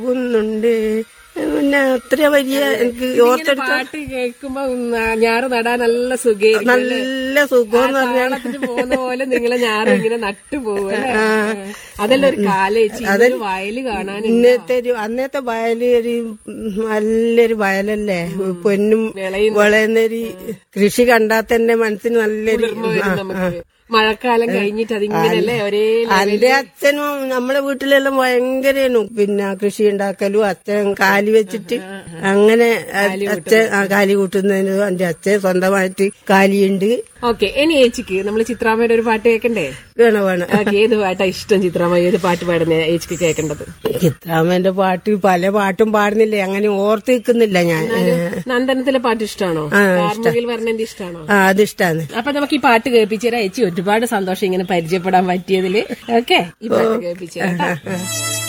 ഒന്നുണ്ട് പിന്നെ അത്ര വലിയ എനിക്ക് ഓർത്തെടുത്ത പാട്ട് കേൾക്കുമ്പോ ഞാറ് നടാൻ നല്ല സുഖമായിരിക്കും നല്ല സുഖം എന്ന് പറഞ്ഞാൽ താളത്തിന് പോകുന്ന പോലെ നിങ്ങളെ ഞാറ് ഇങ്ങനെ നട്ടു പോകും അതല്ല ഒരു കാലേച്ചി ഒരു വയല് കാണാൻ ഇന്നത്തെ ഒരു അന്നത്തെ വയല് ഒരു നല്ലൊരു വയലല്ലേ പൊന്നും വിളയുന്നൊരു കൃഷി കണ്ടാൽ തന്നെ മനസ്സിന് നല്ലൊരു വരും നമുക്ക് മഴക്കാലം കഴിഞ്ഞിട്ട് അതിങ്ങനല്ലേ ഒരേ എന്റെ അച്ഛനും നമ്മളെ വീട്ടിലെല്ലാം ഭയങ്കരേനു പിന്നെ കൃഷി ഉണ്ടാക്കലും അച്ഛൻ കാലി വെച്ചിട്ട് അങ്ങനെ അച്ഛൻ ആ, കാലി കൂട്ടുന്നതിന് എന്റെ അച്ഛൻ സ്വന്തമായിട്ട് കാലിയുണ്ട് ഓക്കെ ഇനി ഏച്ചിക്ക് നമ്മള് ചിത്രാമ്മയുടെ ഒരു പാട്ട് കേൾക്കണ്ടേ വേണം വേണം ഓക്കെ ഏത് പാട്ടാ ഇഷ്ടം ചിത്രാമ്മ ഏത് പാട്ട് പാടുന്ന ഏച്ചിക്ക് കേൾക്കേണ്ടത് ചിത്രാമ്മന്റെ പാട്ട് പല പാട്ടും പാടുന്നില്ലേ അങ്ങനെ ഓർത്ത് നിൽക്കുന്നില്ല ഞാൻ നന്ദനത്തിലെ പാട്ട് ഇഷ്ടമാണോ കാർമുകിൽ വർണ്ണന്റെ ഇഷ്ടമാണോ ആ അതിഷ്ടാണ് അപ്പൊ നമുക്ക് ഈ പാട്ട് കേൾപ്പിച്ചു തരാം ഏച്ചി ഒരുപാട് സന്തോഷം ഇങ്ങനെ പരിചയപ്പെടാൻ പറ്റിയതില് ഓക്കെ ഈ പാട്ട് കേൾപ്പിച്ചു തരാം കേട്ടോ.